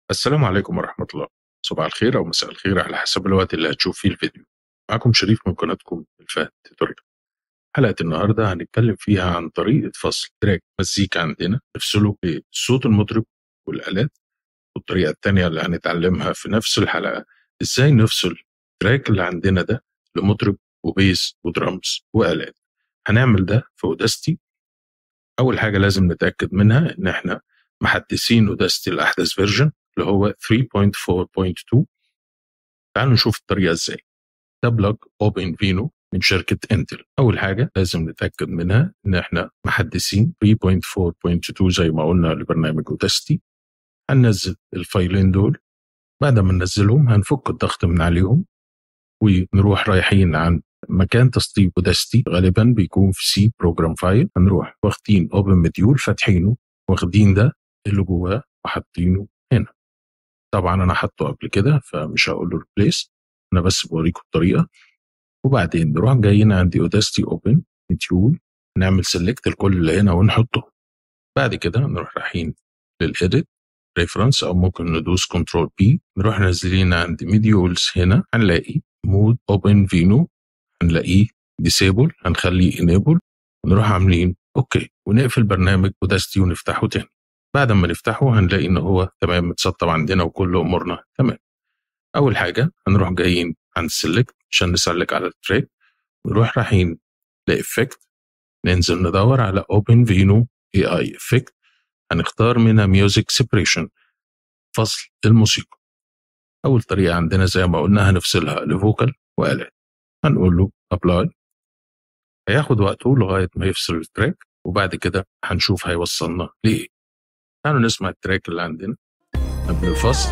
السلام عليكم ورحمة الله صباح الخير أو مساء الخير على حسب الوقت اللي هتشوف فيه الفيديو معكم شريف من قناتكم الفهد توتوريال حلقة النهاردة هنتكلم فيها عن طريقة فصل تراك مزيكا عندنا نفصله بصوت المطرب والآلات والطريقة التانية اللي هنتعلمها في نفس الحلقة ازاي نفصل التراك اللي عندنا ده لمطرب وبيس ودرامز وآلات هنعمل ده في اوداستي أول حاجة لازم نتأكد منها إن احنا محدثين اوداستي الأحدث فيرجن اللي هو 3.4.2 تعالوا نشوف الطريقة ازاي ده بلج اوبن فينو من شركة انتل أول حاجة لازم نتأكد منها إن إحنا محدثين 3.4.2 زي ما قلنا لبرنامج اوداستي هننزل الفايلين دول بعد ما ننزلهم هنفك الضغط من عليهم ونروح رايحين عن مكان تسطيب اوداستي غالبا بيكون في سي بروجرام فايل هنروح واخدين اوبن مديول فاتحينه واخدين ده اللي جواه وحاطينه هنا طبعا انا حاطه قبل كده فمش هقول له ريبليس انا بس بوريكم الطريقه وبعدين نروح جايين عندي اوداستي اوبن مديول نعمل سيلكت الكل اللي هنا ونحطه بعد كده نروح رايحين للإيديت ريفرنس او ممكن ندوس كنترول بي نروح نازلين عند ميديولز هنا هنلاقي مود اوبن فينو هنلاقيه ديسيبل هنخليه انيبل ونروح عاملين اوكي ونقفل برنامج اوداستي ونفتحه تاني بعد ما نفتحه هنلاقي ان هو تمام متسطب عندنا وكل امورنا تمام اول حاجه هنروح جايين عند سيلكت عشان نسلك على التراك ونروح رايحين لافكت ننزل ندور على اوبن فينو اي اي افكت هنختار منها ميوزك سيبريشن فصل الموسيقى اول طريقه عندنا زي ما قلنا هنفصلها لفوكال والات هنقول له ابلاي هياخد وقته لغايه ما يفصل التراك وبعد كده هنشوف هيوصلنا لايه تعالوا نسمع التراك اللي عندنا قبل الفصل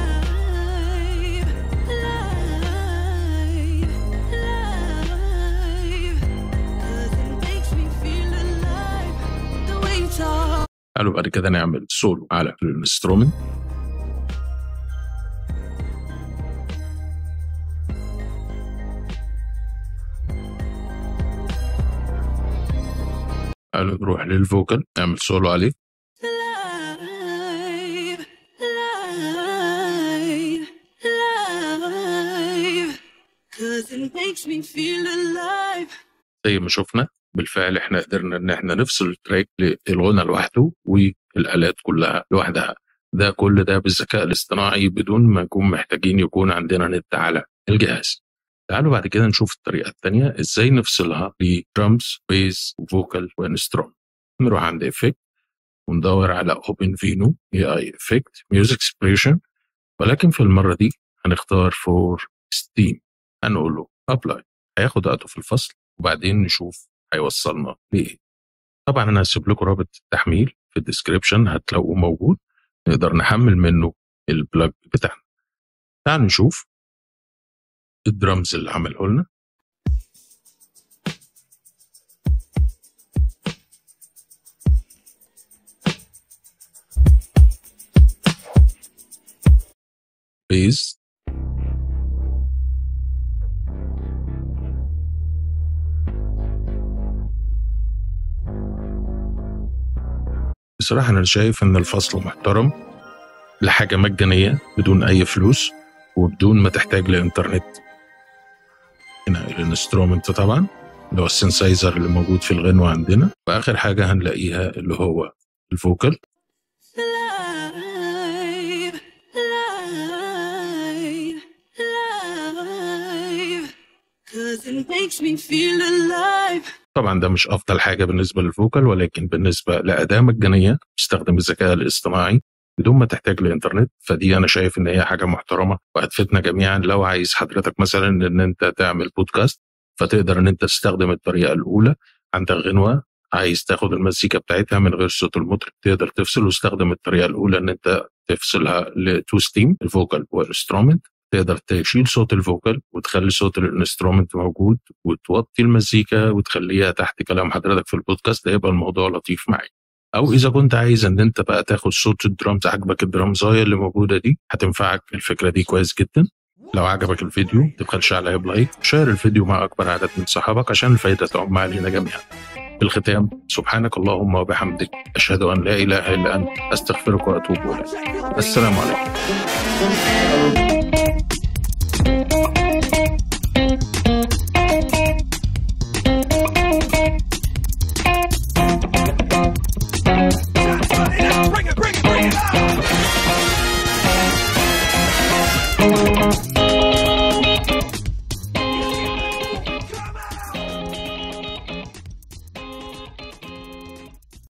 تعالوا بعد كده نعمل سولو على الانسترومنت تعالوا نروح للفوكال نعمل سولو عليه زي ما شفنا بالفعل احنا قدرنا ان احنا نفصل التراك للغنى لوحده والالات كلها لوحدها ده كل ده بالذكاء الاصطناعي بدون ما نكون محتاجين يكون عندنا نت على الجهاز تعالوا بعد كده نشوف الطريقه الثانيه ازاي نفصلها لدرمز بيز وفوكال وانستروم نروح عند افكت وندور على اوبن فينو اي اي افكت ميوزك سبريشن ولكن في المره دي هنختار فور ستيم هنقول له ابلاي هياخد وقته في الفصل وبعدين نشوف هيوصلنا لايه طبعا انا هسيب لكم رابط التحميل في الديسكريبشن هتلاقوه موجود نقدر نحمل منه البلاج بتاعنا تعالوا نشوف الدرامز اللي عمله لنا بيز بصراحة أنا شايف إن الفصل محترم لحاجة مجانية بدون أي فلوس وبدون ما تحتاج لإنترنت هنا الانسترومنت طبعا اللي هو السنسايزر اللي موجود في الغنوة عندنا وآخر حاجة هنلاقيها اللي هو الفوكال طبعا ده مش افضل حاجه بالنسبه للفوكال ولكن بالنسبه لاداه مجانيه تستخدم الذكاء الاصطناعي بدون ما تحتاج لانترنت فدي انا شايف ان هي حاجه محترمه وهتفيدنا جميعا لو عايز حضرتك مثلا ان انت تعمل بودكاست فتقدر ان انت تستخدم الطريقه الاولى عندك غنوه عايز تاخد المزيكا بتاعتها من غير صوت المطرب تقدر تفصل وتستخدم الطريقه الاولى ان انت تفصلها لتو ستيم الفوكال والانسترومنت تقدر تشيل صوت الفوكال وتخلي صوت الانسترومنت موجود وتوطي المزيكا وتخليها تحت كلام حضرتك في البودكاست ده يبقى الموضوع لطيف معاك او اذا كنت عايز ان انت بقى تاخد صوت الدرامز عجبك الدرامزايه اللي موجوده دي هتنفعك الفكره دي كويس جدا لو عجبك الفيديو تبخلش عليا بلايك شير الفيديو مع اكبر عدد من صحابك عشان الفايده تعم علينا جميعا في الختام سبحانك اللهم وبحمدك أشهد أن لا إله إلا أنت أستغفرك وأتوب إليك السلام عليكم Bring it, bring it, bring it out!